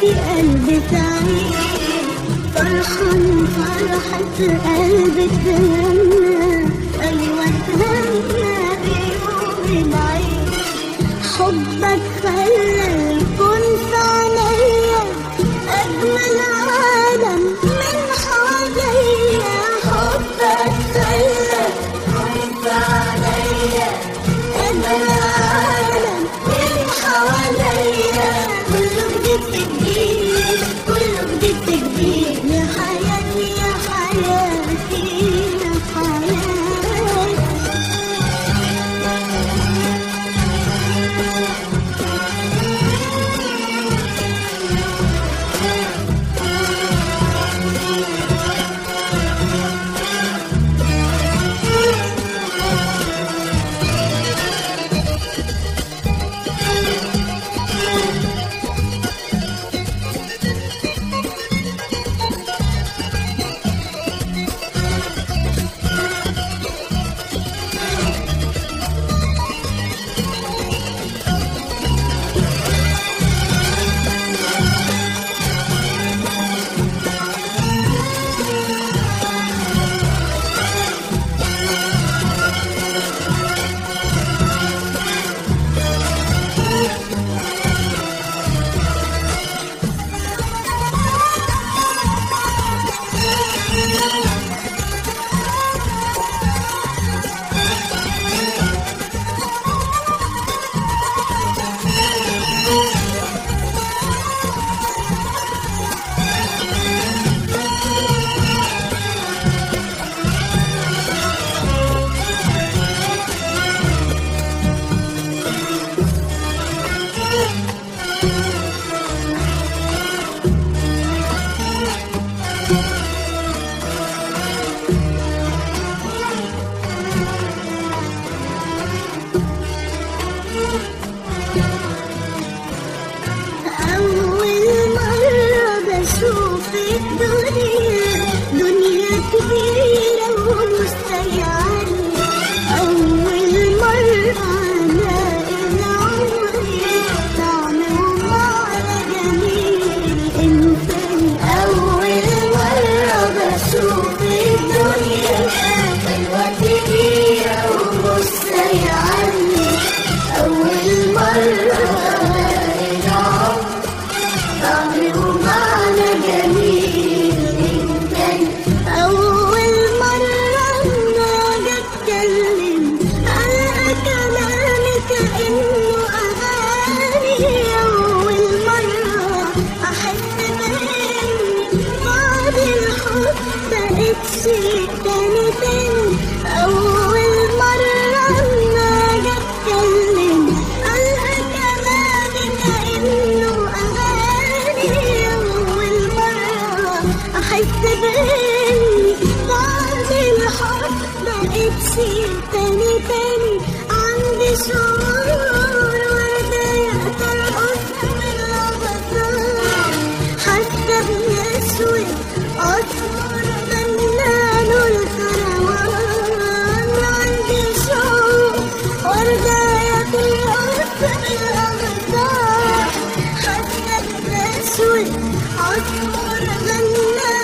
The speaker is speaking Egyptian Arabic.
حياتي قلبي سعيد فرحان فرحة قلبي تهنى أيوة تهنى بيوم العيد حبك خلى الكون في عينيا أجمل عالم من حواليا حبك خلى الكون في عينيا أجمل عالم من حواليا كله جديد جديد كله جديد جديد يا حياتي يا حياتي يا حياتي أول مرة بشوف الدنيا دنيا كبيرة ومستيعرة أول مرة ألاقي العمر طعم ومعنى جميل إنسان أول مرة بشوف الدنيا حلوة كبيرة ومستيعرة أول مرة ألاقي العمر طعم ومعنى جميل جدا أول مرة ما أجي أتكلم ألقى كلامي كأنه أغاني أول مرة أحس بإني بعد الحب بقيت شيء تاني تاني أول مرة ما أجي أتكلم ألقى كلامي كأنه أغاني أول مرة أحس بإني بعد الحب بقيت شيء تاني تاني عندي شعور وردة ترقص من الغصان حتى بيسود أسمر منانه الكروان عندي شعور وردة ترقص من الغصان حتى بيسود أسمر منانه